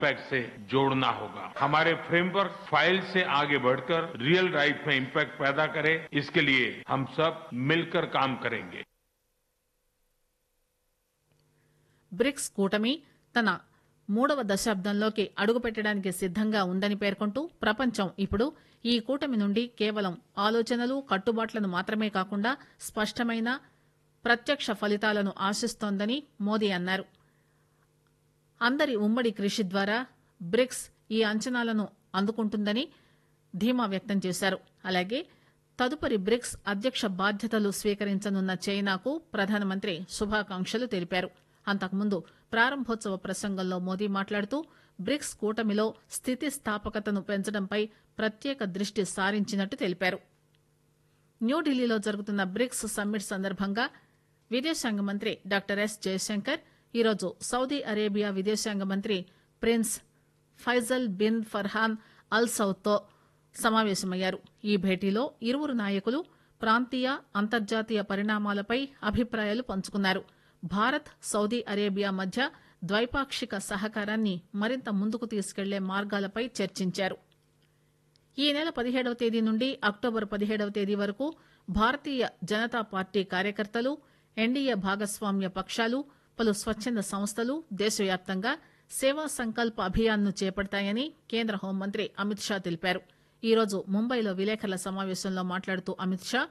impact से जोड़ना होगा हमारे फ्रेमवर्क फाइल से आगे बढ़कर रियल लाइफ में इम्पैक्ट पैदा करे इसके लिए हम सब मिलकर काम करेंगे బ్రిక్స్ కూటమి తన మూడవ దశాబ్దంలోకి అడుగుపెట్టడానికి సిద్దంగా ఉందని పేర్కొంటూ ప్రపంచం ఇప్పుడు ఈ కూటమి నుండి కేవలం ఆలోచనలు కట్టుబాట్లను మాత్రమే కాకుండా స్పష్టమైన ప్రత్యక్ష ఫలితాలను ఆశిస్తోందని మోదీ అన్నారు అందరి ఉమ్మడి కృషి ద్వారా బ్రిక్స్ ఈ అంచనాలను అందుకుంటుందని ధీమా వ్యక్తం చేశారు అలాగే తదుపరి బ్రిక్స్ అధ్యక్ష బాధ్యతలు స్వీకరించనున్న చైనాకు ప్రధానమంత్రి శుభాకాంక్షలు తెలిపారు అంతకుముందు ప్రారంభోత్సవ ప్రసంగంలో మోదీ మాట్లాడుతూ బ్రిక్స్ కూటమిలో స్థితిస్థాపకతను పెంచడంపై ప్రత్యేక దృష్టి సారించినట్టు తెలిపారు న్యూఢిల్లీలో జరుగుతున్న బ్రిక్స్ సమ్మిట్ సందర్భంగా విదేశాంగ మంత్రి డాక్టర్ ఎస్ జయశంకర్ ఈరోజు సౌదీ అరేబియా విదేశాంగ మంత్రి prince Faisal bin Farhan Al సౌద్తో సమావేశమయ్యారు ఈ భేటీలో ఇరువురు నాయకులు ప్రాంతీయ అంతర్జాతీయ పరిణామాలపై అభిప్రాయాలు పంచుకున్నారు భారత్ సౌదీ అరేబియా మధ్య ద్వైపాక్షిక సహకారాన్ని మరింత ముందుకు తీసుకెళ్లే మార్గాలపై చర్చించారు ఈ నెల పదిహేడవ తేదీ నుండి అక్టోబర్ పదిహేడవ తేదీ వరకు భారతీయ జనతా పార్టీ కార్యకర్తలు ఎన్డీఏ భాగస్వామ్య పక్షాలు పలు స్వచ్చంద సంస్థలు దేశవ్యాప్తంగా సేవా సంకల్ప అభియాన్ను చేపడతాయని కేంద్ర హోంమంత్రి అమిత్ షా తెలిపారు ఈరోజు ముంబైలో విలేకరుల సమావేశంలో మాట్లాడుతూ అమిత్ షా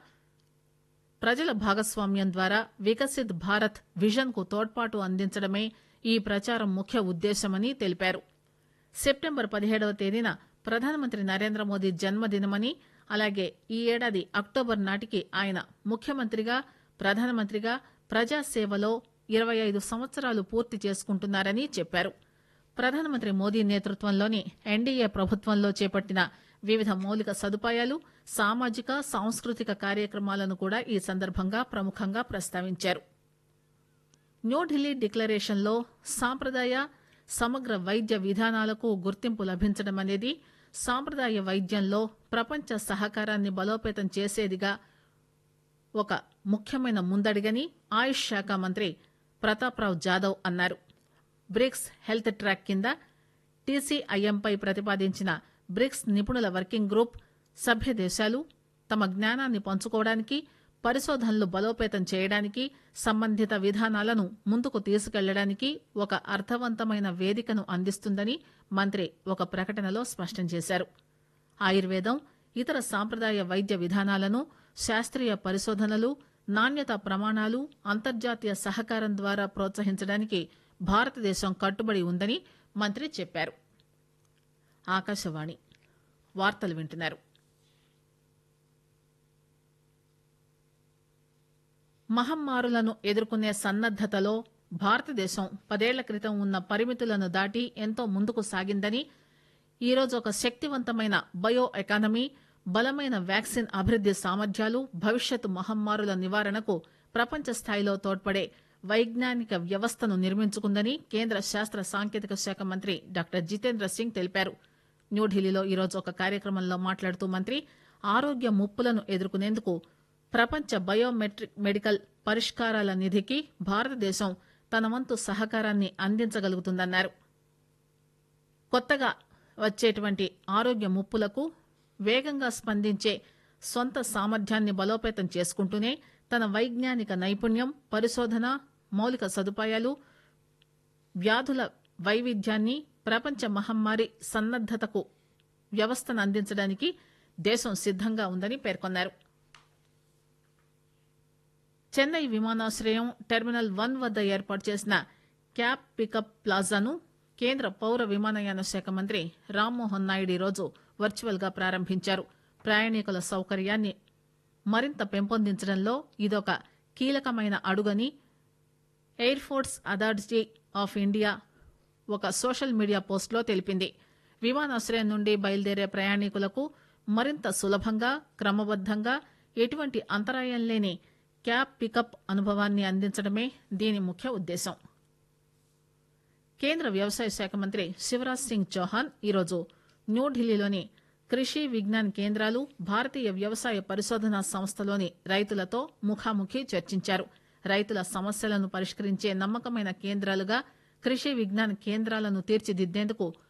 ప్రజల భాగస్వామ్యం ద్వారా వికసిత్ భారత్ విజన్ కు తోడ్పాటు అందించడమే ఈ ప్రచారం ముఖ్య ఉద్దేశమని తెలిపారు సెప్టెంబర్ పదిహేడవ తేదీన ప్రధానమంత్రి నరేంద్ర మోదీ జన్మదినమని అలాగే ఈ ఏడాది అక్టోబర్ నాటికి ఆయన ముఖ్యమంత్రిగా ప్రధానమంత్రిగా ప్రజాసేవలో ఇరవై ఐదు సంవత్సరాలు పూర్తి చేసుకుంటున్నారని చెప్పారు ప్రధానమంత్రి మోదీ నేతృత్వంలోని ఎన్డీఏ ప్రభుత్వంలో చేపట్టిన వివిధ మౌలిక సదుపాయాలు సామాజిక సాంస్కృతిక కార్యక్రమాలను కూడా ఈ సందర్భంగా ప్రముఖంగా ప్రస్తావించారు న్యూఢిల్లీ డిక్లరేషన్లో సాంప్రదాయ సమగ్ర వైద్య విధానాలకు గుర్తింపు లభించడం అనేది సాంప్రదాయ వైద్యంలో ప్రపంచ సహకారాన్ని బలోపేతం చేసేదిగా ఒక ముఖ్యమైన ముందడిగని ఆయుష్ శాఖ మంత్రి ప్రతాప్రావ్ జాదవ్ అన్నారు బ్రిక్స్ హెల్త్ ట్రాక్ కింద టీసీఐఎంపై ప్రతిపాదించిన బ్రిక్స్ నిపుణుల వర్కింగ్ గ్రూప్ సభ్య దేశాలు తమ జ్ఞానాన్ని పంచుకోవడానికి పరిశోధనలు బలోపేతం చేయడానికి సంబంధిత విధానాలను ముందుకు తీసుకెళ్లడానికి ఒక అర్థవంతమైన వేదికను అందిస్తుందని మంత్రి ఒక ప్రకటనలో స్పష్టం చేశారు ఆయుర్వేదం ఇతర సాంప్రదాయ వైద్య విధానాలను శాస్త్రీయ పరిశోధనలు నాణ్యత ప్రమాణాలు అంతర్జాతీయ సహకారం ద్వారా ప్రోత్సహించడానికి భారతదేశం కట్టుబడి ఉందని మంత్రి చెప్పారు ఆకాశవాణి వార్తలు వింటున్నారు మహమ్మారులను ఎదుర్కొనే సన్నద్దతలో భారతదేశం పదేళ్ల క్రితం ఉన్న పరిమితులను దాటి ఎంతో ముందుకు సాగిందని ఈరోజు ఒక శక్తివంతమైన బయో ఎకానమీ బలమైన వ్యాక్సిన్ అభివృద్ది సామర్థ్యాలు భవిష్యత్తు మహమ్మారుల నివారణకు ప్రపంచ స్థాయిలో తోడ్పడే వైజ్ఞానిక వ్యవస్థను నిర్మించుకుందని కేంద్ర శాస్త్ర సాంకేతిక శాఖ మంత్రి డాక్టర్ జితేంద్ర సింగ్ తెలిపారు న్యూఢిల్లీలో ఈరోజు ఒక కార్యక్రమంలో మాట్లాడుతూ మంత్రి ఆరోగ్య ముప్పులను ఎదుర్కొనేందుకు ప్రపంచ బయోమెట్రిక్ మెడికల్ పరిష్కారాల నిధికి భారతదేశం తన వంతు సహకారాన్ని అందించగలుగుతుందన్నారు కొత్తగా వచ్చేటువంటి ఆరోగ్య ముప్పులకు వేగంగా స్పందించే సొంత సామర్థ్యాన్ని బలోపేతం చేసుకుంటూనే తన వైజ్ఞానిక నైపుణ్యం పరిశోధన మౌలిక సదుపాయాలు వ్యాధుల వైవిధ్యాన్ని ప్రపంచ మహమ్మారి సన్నద్దతకు వ్యవస్థను అందించడానికి దేశం సిద్దంగా ఉందని పేర్కొన్నారు చెన్నై విమానాశ్రయం టెర్మినల్ వన్ వద్ద ఏర్పాటు చేసిన క్యాబ్ పికప్ ప్లాజాను కేంద్ర పౌర విమానయాన శాఖ మంత్రి రామ్మోహన్ నాయుడు ఈరోజు వర్చువల్ గా ప్రారంభించారు ప్రయాణికుల సౌకర్యాన్ని మరింత పెంపొందించడంలో ఇదొక కీలకమైన అడుగని air force authority of India ఒక సోషల్ మీడియా పోస్టులో తెలిపింది విమానాశ్రయం నుండి బయలుదేరే ప్రయాణికులకు మరింత సులభంగా క్రమబద్దంగా ఎటువంటి అంతరాయం లేని క్యాబ్ పికప్ అనుభవాన్ని అందించడమే దీని ముఖ్య ఉద్దేశం కేంద్ర వ్యవసాయ శాఖ మంత్రి శివరాజ్ సింగ్ చౌహాన్ ఈరోజు న్యూఢిల్లీలోని కృషి విజ్ఞాన్ కేంద్రాలు భారతీయ వ్యవసాయ పరిశోధనా సంస్థలోని రైతులతో ముఖాముఖి చర్చించారు రైతుల సమస్యలను పరిష్కరించే నమ్మకమైన కేంద్రాలుగా కృషి విజ్ఞాన కేంద్రాలను తీర్చిదిద్దేందుకు